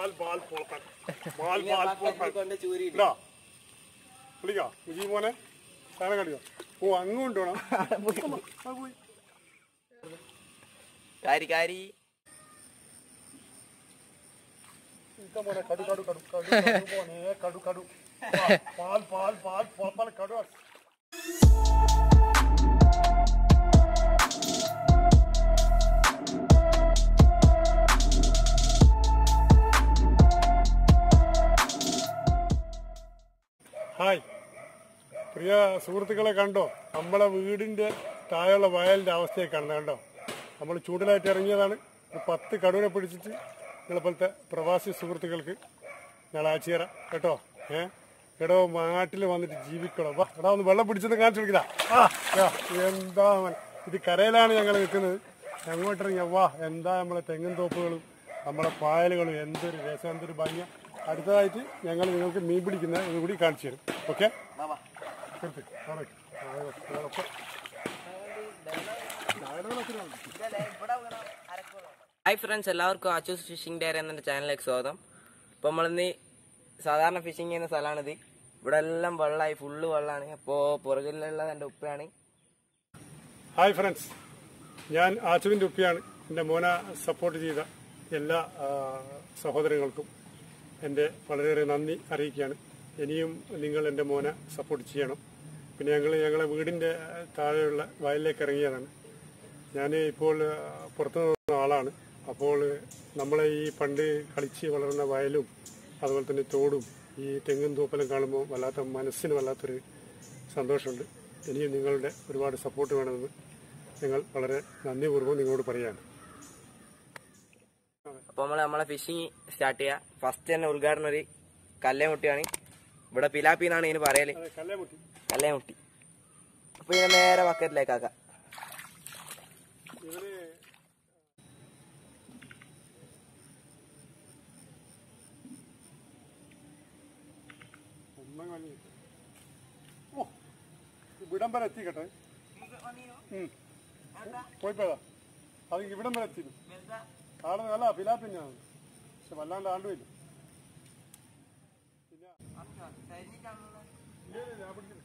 ബാൽ ബാൽ പൊളക്കാൻ ബാൽ ബാൽ പൊളക്കാൻ കൊണ്ട് ചൂരി ഇതാ വിളിക്കാം വിജി മോനെ സാധനം കടിയോ ഓ അങ്ങ് കൊണ്ടുപോകണം ആ, പോയി കാരി കാരി ഇതാ മോനെ കടു കടു കടു കടു കടു മോനെ കടു കടു വാ, പാൽ പാൽ പാൽ പൊളപ്പാൽ കടു ഹായ് പ്രിയ സുഹൃത്തുക്കളെ കണ്ടോ നമ്മളെ വീടിന്റെ താഴെയുള്ള വയലിന്റെ അവസ്ഥയെ കാണുന്നത് കണ്ടോ നമ്മൾ ചൂടിലായിട്ട് ഇറങ്ങിയതാണ് ഒരു പത്ത് കടുവിനെ പിടിച്ചിട്ട് നിങ്ങളെ പോലത്തെ പ്രവാസി സുഹൃത്തുക്കൾക്ക് ഞങ്ങൾ അയച്ചു തരാം കേട്ടോ ഏ എടോ നാട്ടിൽ വന്നിട്ട് ജീവിക്കണം വാ എടാ ഒന്ന് വെള്ളം പിടിച്ചൊന്ന് കാണിച്ചു കൊടുക്കില്ല ആ യാ, എന്താ മോനെ. ഇത് കരയിലാണ് ഞങ്ങൾ നിൽക്കുന്നത് അങ്ങോട്ടിറങ്ങിയ വാ എന്താ നമ്മളെ തെങ്ങും തോപ്പുകളും നമ്മളെ പായലുകളും എന്തൊരു രസം എന്തൊരു ഭംഗിയ അടുത്തതായിട്ട് ഞങ്ങൾ നിങ്ങൾക്ക് മീൻ പിടിക്കുന്ന ഇതുകൂടി കാണിച്ചു തരും ഓക്കെ നിർത്ത്. അവിടെ വെക്ക്. അവിടെ വെക്ക്. അവിടെ വെക്ക്. ഹായ് ഫ്രണ്ട്സ് എല്ലാവർക്കും അച്ചൂസ് ഫിഷിംഗ് ഡയറി എന്ന ചാനലിലേക്ക് സ്വാഗതം ഇപ്പൊ നമ്മളിന്ന് സാധാരണ ഫിഷിംഗ് ചെയ്യുന്ന സ്ഥലമാണിത് ഇവിടെ എല്ലാം വെള്ളമായി ഫുള്ള് വെള്ളമാണ് അപ്പോൾ പുറകിലുള്ളത് എൻ്റെ ഉപ്പയാണ് ഹായ് ഫ്രണ്ട്സ് ഞാൻ ആച്ചുവിൻ്റെ ഉപ്പിയാണ് എൻ്റെ മോനെ സപ്പോർട്ട് ചെയ്ത എല്ലാ ആ, സഹോദരങ്ങൾക്കും എൻ്റെ വളരെയേറെ നന്ദി അറിയിക്കുകയാണ് ഇനിയും നിങ്ങൾ എൻ്റെ മോനെ സപ്പോർട്ട് ചെയ്യണം പിന്നെ ഞങ്ങൾ ഞങ്ങളെ വീടിൻ്റെ താഴെയുള്ള വയലിലേക്ക് ഇറങ്ങിയതാണ് ഞാൻ ഇപ്പോൾ ആ, പുറത്തു നിന്ന ആളാണ് അപ്പോൾ നമ്മളെ ഈ പണ്ട് കളിച്ച് വളർന്ന വയലും അതുപോലെ തന്നെ തോടും ഈ തെങ്ങും തൂപ്പലും കാണുമ്പോൾ വല്ലാത്ത മനസ്സിന് വല്ലാത്തൊരു സന്തോഷമുണ്ട് ഇനിയും നിങ്ങളുടെ ഒരുപാട് സപ്പോർട്ട് വേണമെന്ന് ഞങ്ങൾ വളരെ നന്ദിപൂർവ്വം നിങ്ങളോട് പറയാണ് അപ്പോൾ നമ്മൾ നമ്മളെ ഫിഷിംഗ് സ്റ്റാർട്ട് ചെയ്യുക ഫസ്റ്റ് തന്നെ ഉദ്ഘാടനം ഒരു കല്ലേമുട്ടിയാണ് ഇവിടെ പിലാപ്പി എന്നാണ് ഇതിന് പറയല് അതെ കല്ലേമുട്ടി കല്ലേമുട്ടി അപ്പോൾ ഇതിനെ നേരെ ബക്കറ്റിലേക്കാക്കാം ഇവര് ഒന്നും കളി ഓ ഇവിടം വരെ എത്തിക്കട്ടെ ഉം. പോയി പോയതാ അത് ഇവിടം വരെ എത്തി ആടെ നല്ല പിലാപ്പിന്നാണ് പക്ഷെ വല്ലാണ്ട് ആണ്ടുമില്ല ഇല്ല. ഇല്ല, ഇല്ല, ഞാൻ പിടിക്കുന്നു.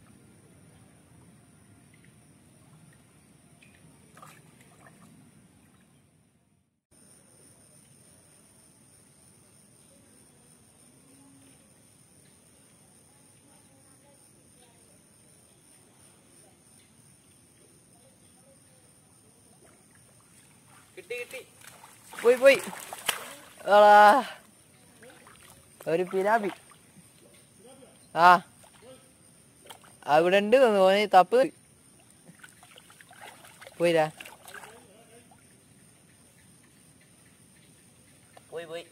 കിട്ടി കിട്ടി പോയി പോയി എടാ. ഒരു പിലാപ്പി ആ അവിടെ ഉണ്ട് തോന്നി തപ്പ് പോയിരാ പോയി പോയി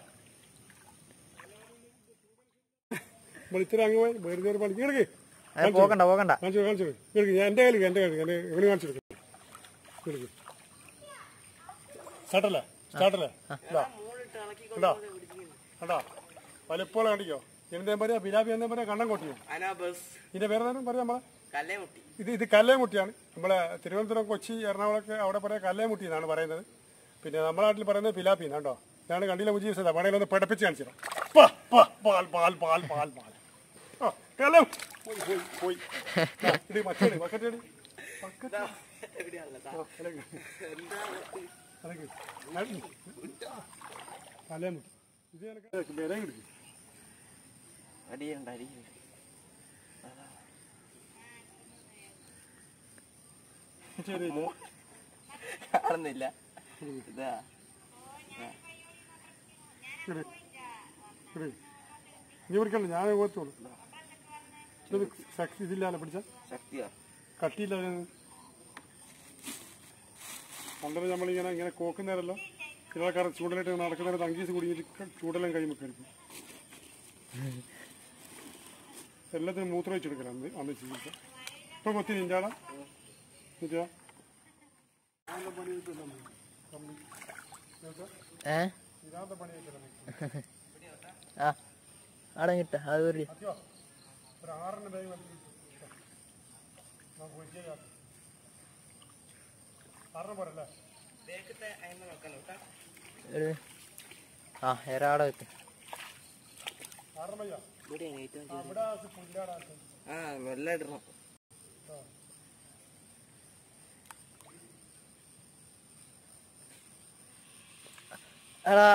നമ്മൾ ഇത്ര അങ്ങ് പോയി വെറുതെ ഒരു പണി ഇങ്ങോട്ട് അത് പോകണ്ട പോകണ്ട കാണിച്ചു കാണിച്ചു ഇങ്ങോട്ട് ഞാൻ എൻ്റെ കയ്യിൽ എൻ്റെ കയ്യിൽ ഞാൻ ഇവന് കാണിച്ചു കൊടുക്കും ഇങ്ങോട്ട് സ്റ്റാർട്ടല്ലേ സ്റ്റാർട്ടല്ലേ ഇതാ കണ്ടോ കണ്ടോ പലപ്പോഴും കണ്ടിക്കോ എന്തേ പറയാ ബിലാബി എന്തേ പറയാ കണ്ണം കൊട്ടിയോ ഇതിന്റെ പേര് തന്നെ പറയാം നമ്മളെ കല്ലേമുട്ടി ഇത് ഇത് കല്ലേമുട്ടിയാണ് നമ്മളെ തിരുവനന്തപുരം കൊച്ചി എറണാകുളമൊക്കെ അവിടെ പറയാം കല്ലേമുട്ടി എന്നാണ് പറയുന്നത് പിന്നെ നമ്മുടെ നാട്ടിൽ പറയുന്നത് പിലാപ്പി എന്നാണ് കേട്ടോ ഇതാണ് കണ്ടില്ല മുജീബ് സദാ വേണമെങ്കിൽ ഒന്ന് പിടപ്പിച്ച് കാണിച്ചു തരാം പാ, പാ, പാൽ പാൽ പാൽ പാൽ പാൽ ആ, കല്ലേം പോയി പോയി പോയി ആ, ഇത് മറ്റേ ബക്കറ്റ് എടി. ബക്കറ്റ്. ആ, അതൊക്കെ. അതൊക്കെ. കല്ലേമുട്ടി ഇത് എനിക്ക് വില കിടക്കും അടിയുണ്ട് അടിയുണ്ട് ശരി ഇത് കാണുന്നില്ല ഇതാ ഇട്. ഇട്. നീ പിടിക്കണ്ട ഞാൻ ഓർത്തോളൂ ഇത് ശക്തി ഇതില്ലാലോ പിടിച്ച ശക്തിയാ കട്ടിയില്ല പണ്ടത് നമ്മളിങ്ങനെ ഇങ്ങനെ കോക്കുന്നേരല്ലോ ചിലക്കാർ ചൂടലായിട്ട് നടക്കുന്നേരം തങ്കീസ് കുടുങ്ങിയിട്ട് ചൂടെല്ലാം കൈ വെക്കായിരിക്കും എല്ലാത്തിനും മൂത്രം വെച്ചെടുക്കണം അന്ന് അന്ന് ചികിത്സ ഇപ്പൊ കൊത്തി നിഞ്ചാടാ നിജാ ഏ ഇതാത്ത പണി വെച്ചിട്ടുണ്ട് ആ അവിടെ കിട്ട അത് ഒരു അയ്യോ ഒരു ആറിന് ബാഗ് നമുക്ക് ചെയ്യാം ആറിന് പോരല്ലേ ഒരു ആ ഏറാടെ എത്തി കാരണം വയ്യ ഇവിടെയാണ് ഏറ്റവും ചെറിയ- അവിടെ ആ പുല്ലാടാ ആ വെള്ളം ഇടണം എടാ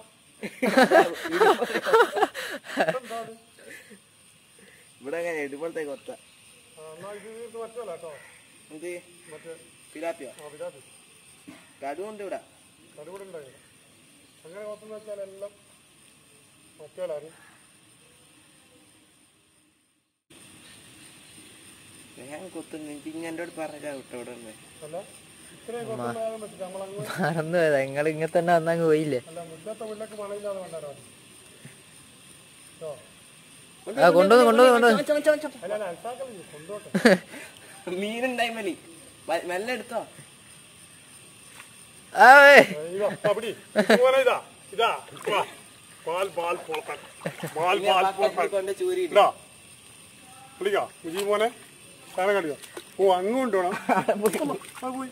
ഇവിടെ അങ്ങനെ ഇതുപോലത്തെ കൊത്ത ആ, എന്നാ ഇത് ഇത് മറ്റല്ല കേട്ടോ എന്ത് മറ്റേ ഫിലാപ്പിയോ ആ വിരാട്ട് കടുവുണ്ട് ഇവിടെ കടുകൂടെ ഉണ്ടായില്ല അങ്ങനെ കൊത്തെന്ന് വെച്ചാൽ എല്ലാം മറ്റേലാരും ഞാൻ കൊത്തുന്നു എനിക്ക് എൻ്റെ അടുത്ത് പറഞ്ഞാ വിട്ടോ ഇവിടെ ഉണ്ട് അല്ല ഇത്രയും കൊത്തുണ്ടാകാൻ പറ്റില്ല നമ്മളങ്ങ് മറന്നു പോയതാ നിങ്ങൾ ഇങ്ങനെ തന്നെ വന്നങ്ങ് പോയില്ലേ അല്ല മുല്ലത്തെ മുല്ലക്ക് മണയില്ലാതെ വേണ്ടാലോ കേട്ടോ ആ കൊണ്ടുവന്ന് കൊണ്ടുവന്ന് കൊണ്ടുവന്ന് അല്ല അല്ല അൽസാക്കല്ലേ കൊണ്ടോട്ടെ മീനുണ്ടായി മലി മെല്ലെ എടുത്തോ ആ ഏയ്. ഇതാ അപ്പടി ഇതുപോലെ ഇതാ ഇതാ വാ. പാൽ പാൽ പോത്തൻ പാൽ പാൽ പോത്തൻ കൊണ്ട് ചൂരി ഇതാ വിളിക്കാ വിജി മോനെ സാധനം കണ്ടിയോ ഓ അങ്ങ് കൊണ്ടുപോണം ആ, പോയി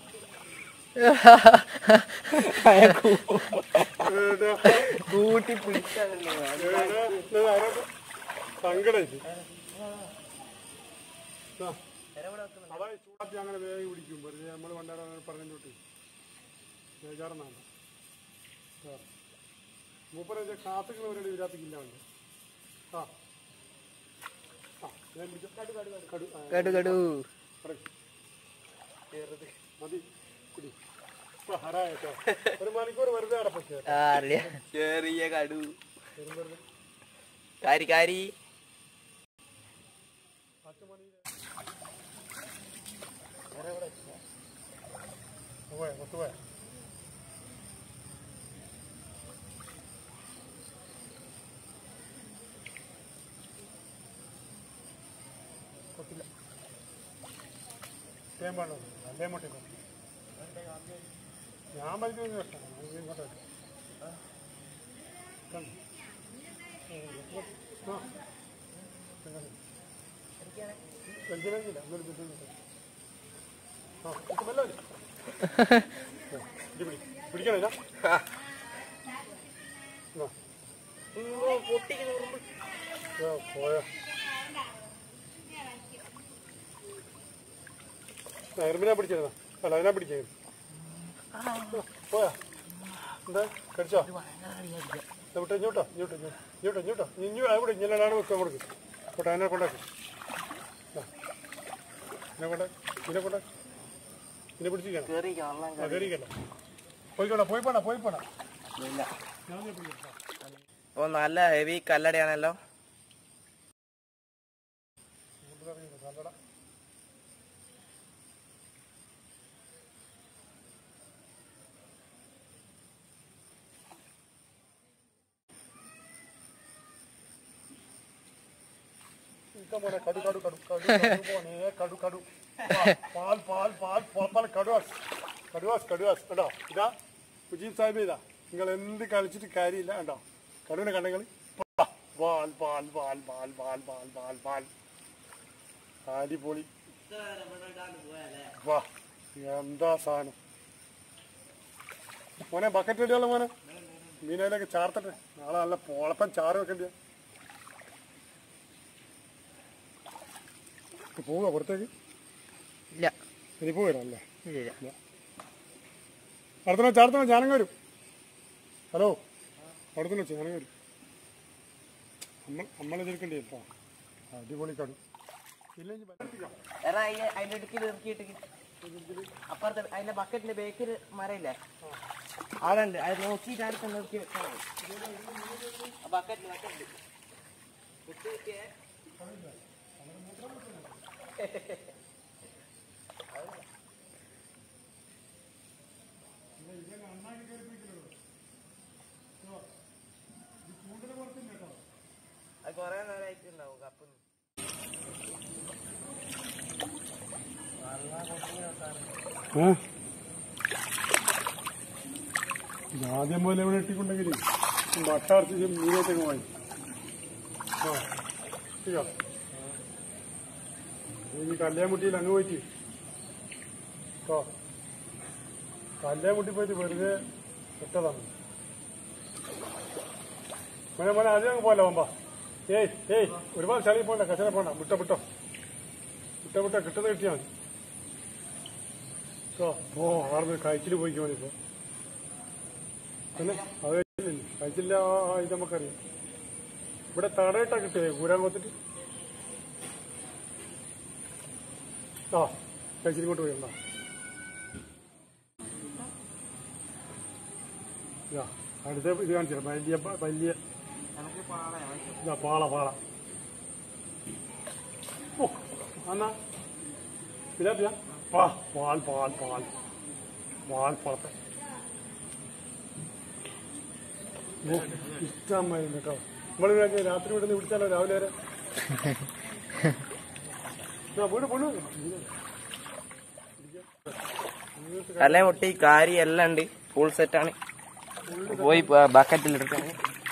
ഏടാ, കൂട്ടി പിടിച്ചാൽ ഏടാ, ഇത് ആരോട് സങ്കടായിട്ട് ആ. അതാ ഈ ചൂടാത്തി അങ്ങനെ വേഗം പിടിക്കും വെറുതെ നമ്മൾ പണ്ടാട പറഞ്ഞോട്ട് ബേജാറെന്നാണ് മൂപ്പര കാത്തുകളവരുടെ ഇതിനകത്തേക്കില്ല ഉണ്ട് ആ ആ ഞാൻ പിടിച്ചു കടു കടു കടു കടു ആ, കടു കടു കടക്ക്. മതി കുടി ഇപ്പൊ ഹറായ കേട്ടോ ഒരു മണിക്കൂർ വെറുതെ അടപ്പച്ചേ ആ അറിയാം ചെറിയ കടു വെറുതെ കാരി കാരി പത്ത് മണിയിലെ പോയ പത്ത് പോയ കൊത്തില്ല തേമ്പാണോ അല്ലേ മുട്ടി ഞാൻ പഠിക്കുന്ന പ്രശ്നമാണ് ഇങ്ങോട്ട് വെക്കാം. കണ്ടോ? ആ വെഞ്ചിലെങ്കില്ല എന്നൊരു ബുദ്ധിമുട്ട് ആ ഇത് മെല്ലെ വരൂ. ആ, ഇത് പിടി പിടിക്കണേ ഇതാ. ഇതാ. ഇതാ, പോയോ ആ, എറുമ്പിനെ പിടിച്ചിരുന്ന അല്ല അതിനെ പിടിക്കേ പോയാ എന്താ കടിച്ചോ ദാ വിട്ടോ ഇങ്ങോട്ടോ ഇങ്ങോട്ടോ ഇങ്ങോട്ടോ ഇങ്ങോട്ടോ ഇഞ്ഞു അവിടെ ഇങ്ങനെയാണ് വെക്കാൻ കൊടുക്കും പോട്ടെ അതിനെ കൊണ്ടാക്കും ഇതിനെ കൊണ്ട ഇതിനെ കൊണ്ട ഇതിനെ പിടിച്ചിരിക്കണം ചെറിയ കള്ളം ആ കയറിക്കല്ല പോയിക്കോടാ പോയി പോണ പോയി പോണ ഇല്ല ഞാൻ ദേ പിടിക്കാം. ഓ നല്ല ഹെവി കല്ലടയാണല്ലോ ഇങ്ങോട്ട് ഇറങ്ങിക്കോ, നല്ലടാ. ഇതാ മോനെ, കടു കടു കടു കടു കടു മോനെ, കടു കടു വാ, പാൽ പാൽ പാൽ പാൽ പാൽ കടുവാസ് കടുവാസ് കടുവാസ് കേട്ടോ ഇതാ മുജീബ് സാഹിബ് ഇതാ നിങ്ങൾ എന്ത് കളിച്ചിട്ട് കാര്യമില്ല കേട്ടോ കടുവിനെ കണ്ടെങ്കിൽ പാൽ പാൽ പാൽ പാൽ പാൽ പാൽ പാൽ പാൽ അടിപൊളി വാ എന്താ സാധനം മോനെ ബക്കറ്റ് റെഡിയുള്ള മോനെ മീനയിലൊക്കെ ചാർത്തട്ടെ നാളെ നല്ല പോളപ്പൻ ചാറ് വെക്കണ്ടേ പോവുക പുറത്തേക്ക് ഇല്ല ഇനി പോവല്ലോ അല്ലേ ഇല്ല ഇല്ല അടുത്തന്നെ ചാർത്തണ ഞാനും വരും ഹലോ അടുത്തന്നെ ഞാനും വരും നമ്മൾ നമ്മൾ എതിർക്കേണ്ടി കേട്ടോ അടിപൊളി കടു ഇല്ലെങ്കിൽ ബക്കറ്റിക്കാം എടാ അയ്യ- അതിന്റെ ഇടുക്കിൽ ഇറക്കിയിട്ട് അപ്പുറത്തെ അതിന്റെ ബക്കറ്റിന്റെ ബേക്കിൽ മരയില്ലേ അവിടെ ഉണ്ട് അത് നോക്കിയിട്ട് അടുത്ത് നോക്കി വെച്ചാൽ മതി ബക്കറ്റിൽ ബക്കറ്റിൽ അത് കൊറേ നേരമായിട്ടുണ്ടാവും കപ്പ് ആദ്യം പോലെ ഇവിടെ ഇട്ടിട്ടുണ്ടെങ്കിൽ മട്ടാർച്ച് മീനേറ്റങ്ങ് പോയി ആ ശരിയാ ഇനി കല്യാമുട്ടിയിൽ അങ്ങ് പോയിട്ട് കേട്ടോ കല്യാമുട്ടി പോയിട്ട് വെറുതെ ഇട്ടതാണ് മോനെ മോനെ ആദ്യം അങ്ങ് പോലെ പോകാം ഏയ് ഏയ് ഒരുപാട് ചളി പോണ്ട കച്ചറ പോണ്ട വിട്ടോ വിട്ടോ വിട്ടോ വിട്ടോ കിട്ടുന്നത് കിട്ടിയാൽ മതി ഓ ഓ ആർന്ന് കഴിച്ചിൽ പോയിക്കോ ഇപ്പോ പിന്നെ അത് കഴിച്ചില്ല കഴിച്ചില്ല ആ, ഇത് നമുക്കറിയാം ഇവിടെ തടയിട്ടാ കിട്ടിയേ കൂരാൻ കൊത്തിട്ട് ആ കഴിച്ചിട്ട് പോയി ഉണ്ടോ ഇതാ, അടുത്ത ഇത് കാണിച്ചു വലിയ പ- വലിയ ഇതാ പാള പാള ഓ എന്നാ പിലാപ്പിയ പാ പാൽ പാൽ പാൽ പാൽ പാളത്തെ ഓ ഇഷ്ടമായിരുന്നു കേട്ടോ നമ്മൾ വിചാരിച്ചു രാത്രി വിടുന്ന് വിളിച്ചാലോ രാവിലെ വരെ ആ, വീട് വീട് തല മുട്ടി കാരി എല്ലാം ഉണ്ട് ഫുൾ സെറ്റാണ് പോയി ബക്കറ്റിൽ എടുക്കാണ്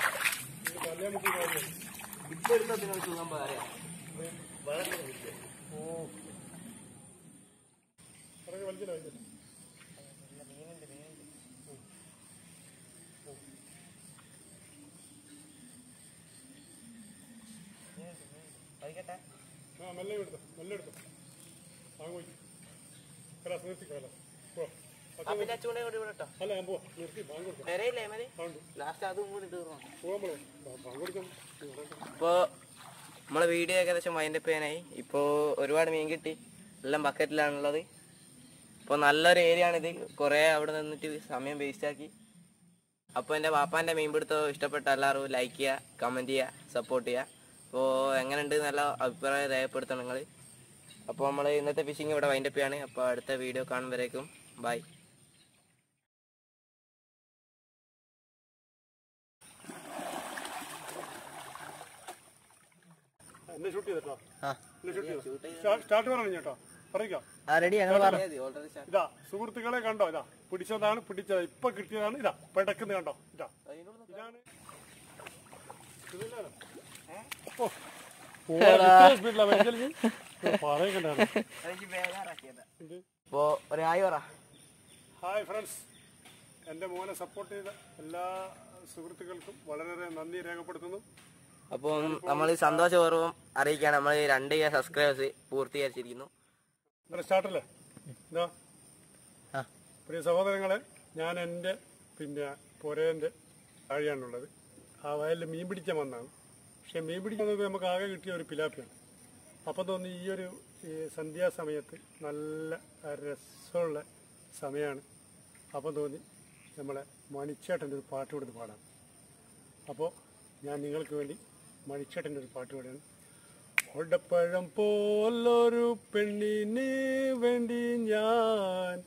ഇറങ്ങി വലിച്ചില്ല വലിച്ചില്ല ആ മെല്ലെ എടുത്തോ മെല്ലെ എടുത്തോ അങ്ങ് പോയി കലാസ് നിർത്തി കലാസ് പോ അല്ല ഞാൻ പോവാ നിർത്തി ബാങ്ക് കൊടുക്കാം അതുകൊണ്ട് ലാസ്റ്റ് അതും കൂടി തീർന്നു പോകുമ്പോഴേ ബാങ്ക് കൊടുക്കാം ഇപ്പോ നമ്മളെ വീഡിയോ ഏകദേശം വൈൻഡപ്പ് ചെയ്യാനായി ഇപ്പോ ഒരുപാട് മീൻ കിട്ടി എല്ലാം ബക്കറ്റിലാണുള്ളത് ഇപ്പോൾ നല്ലൊരു ഏരിയ ആണിത് കുറേ അവിടെ നിന്നിട്ട് സമയം വേസ്റ്റ് ആക്കി അപ്പോൾ എൻ്റെ പാപ്പാൻ്റെ മീൻ പിടുത്തം ഇഷ്ടപ്പെട്ട എല്ലാവരും ലൈക്ക് ചെയ്യുക കമൻറ്റ് ചെയ്യുക സപ്പോർട്ട് ചെയ്യുക അപ്പോൾ എങ്ങനെയുണ്ട് നല്ല അഭിപ്രായം രേഖപ്പെടുത്തണം നിങ്ങൾ അപ്പോൾ നമ്മൾ ഇന്നത്തെ ഫിഷിംഗ് ഇവിടെ വൈൻഡപ്പ് ചെയ്യാണ് അപ്പോൾ അടുത്ത വീഡിയോ കാണുമ്പോഴേക്കും ബൈ എന്നെ ഷൂട്ട് ചെയ്തിട്ടോ ആ എന്നെ ഷൂട്ട് ചെയ്തോ സ്റ്റാർട്ട് പറഞ്ഞു കേട്ടോ പറയിക്കാം ആ റെഡി ഞങ്ങൾ പറഞ്ഞു ഇതാ സുഹൃത്തുക്കളെ കണ്ടോ ഇതാ പിടിച്ചതാണ് പിടിച്ചത് ഇപ്പൊ കിട്ടിയതാണ് ഇതാ പെടക്കുന്നത് കണ്ടോ ഇതാ ഇതാണ് ഇതില്ലല്ലോ. ഓ, ഓ, ഇത്രയും speed ലാ ഭയങ്കര ഇത്. ഇത് പറയണ്ടാണ് ഇത് അപ്പോൾ ഒരു ഹായ് പറ ഹായ് ഫ്രണ്ട്സ് എൻ്റെ മോനെ സപ്പോർട്ട് ചെയ്ത എല്ലാ സുഹൃത്തുക്കൾക്കും വളരെയേറെ നന്ദി രേഖപ്പെടുത്തുന്നു അപ്പം നമ്മൾ സന്തോഷപൂർവ്വം അറിയിക്കുകയാണ് നമ്മൾ രണ്ട് കെ സബ്സ്ക്രൈബേഴ്സ് പൂർത്തീകരിച്ചിരിക്കുന്നു ഇന്നലെ സ്റ്റാർട്ടല്ലേ ഇതാ ആ പ്രിയ സഹോദരങ്ങളെ ഞാൻ എൻ്റെ പിന്നെ പുരേൻ്റെ താഴെയാണുള്ളത് ആ വയലിൽ മീൻ പിടിക്കാൻ വന്നതാണ് പക്ഷെ മീൻ പിടിക്കാൻ നോക്കുമ്പോൾ നമുക്ക് ആകെ കിട്ടിയ ഒരു പിലാപ്പിയാണ് അപ്പം തോന്നി ഈ ഒരു ഈ സന്ധ്യാസമയത്ത് നല്ല രസമുള്ള സമയമാണ് അപ്പം തോന്നി നമ്മളെ മണിച്ചേട്ടൻ്റെ ഒരു പാട്ട് കൊടുത്ത് പാടാം അപ്പോൾ ഞാൻ നിങ്ങൾക്ക് വേണ്ടി മണിച്ചേട്ടൻ്റെ ഒരു പാട്ട് പാടുകയാണ് ഒടപ്പഴം പോലൊരു പെണ്ണിന് വേണ്ടി ഞാൻ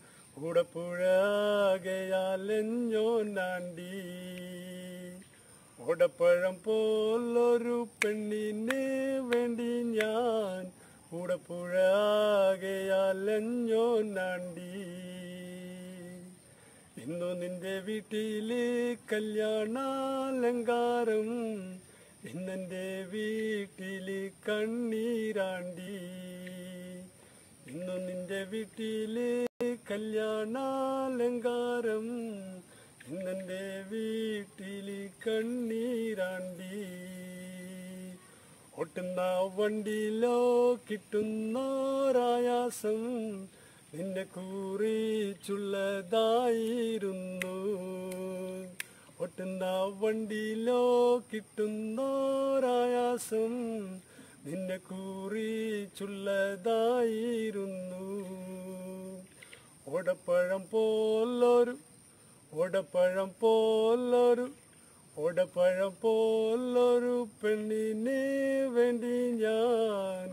ഉടപ്പുഴകയാലെഞ്ഞോനാണ്ടി ഒടപ്പഴം പോലൊരു പെണ്ണിന് വേണ്ടി ഞാൻ ഉടപ്പുഴകയാലെഞ്ഞോനാണ്ടി ഇന്നു നിന്റെ വീട്ടില് കല്യാണാലങ്കാരം ഇന്നെന്റെ വീട്ടില് കണ്ണീരാണ്ടി ഇന്നു നിന്റെ വീട്ടില് കല്യാണാലങ്കാരം ഇന്നെന്റെ വീട്ടില് കണ്ണീരാണ്ടി ഒട്ടുന്ന വണ്ടിയിലോ കിട്ടുന്നോരായാസം നിന്നെ കുറിച്ചുള്ളതായിരുന്നു ഒട്ടുന്ന വണ്ടിയിലോ കിട്ടുന്നോരായാസം നിന്നെ കുറിച്ചുള്ളതായിരുന്നു ഓടപ്പഴം പോലൊരു ഓടപ്പഴം പോലൊരു ഓടപ്പഴം പോലൊരു പെണ്ണിന് വേണ്ടി ഞാൻ